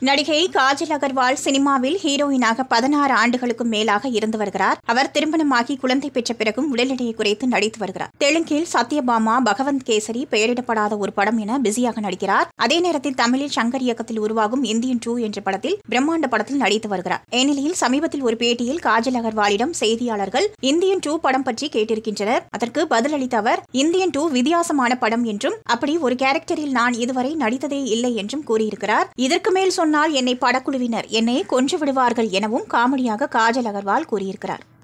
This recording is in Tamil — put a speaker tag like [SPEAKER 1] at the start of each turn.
[SPEAKER 1] நடிகை காஜல் அகர்வால் சினிமாவில் ஹீரோயினாக பதினாறு ஆண்டுகளுக்கும் மேலாக இருந்து வருகிறார் அவர் திருமணமாகி குழந்தை பெற்ற பிறகும் உடல் எடையை குறைத்து நடித்து வருகிறார் தெலுங்கில் சத்யபாமா பகவந்த் கேசரி பெயரிடப்படாத ஒரு படம் என பிஸியாக நடிக்கிறார் அதே நேரத்தில் தமிழில் சங்கர் இயக்கத்தில் உருவாகும் இந்தியன் டூ என்ற படத்தில் பிரம்மாண்ட படத்தில் நடித்து வருகிறார் இந்நிலையில் சமீபத்தில் ஒரு பேட்டியில் காஜல் அகர்வாலிடம் செய்தியாளர்கள் இந்தியன் டூ படம் பற்றி கேட்டிருக்கின்றனர் அதற்கு பதிலளித்த அவர் இந்தியன் டூ வித்தியாசமான படம் என்றும் அப்படி ஒரு கேரக்டரில் நான் இதுவரை நடித்ததே இல்லை என்றும் கூறியிருக்கிறார் இதற்கு மேல் சொன்னால் என்னை படக்குழுவினர் என்னை கொன்று விடுவார்கள் எனவும் காமெடியாக காஜல் அகர்வால் கூறியிருக்கிறார்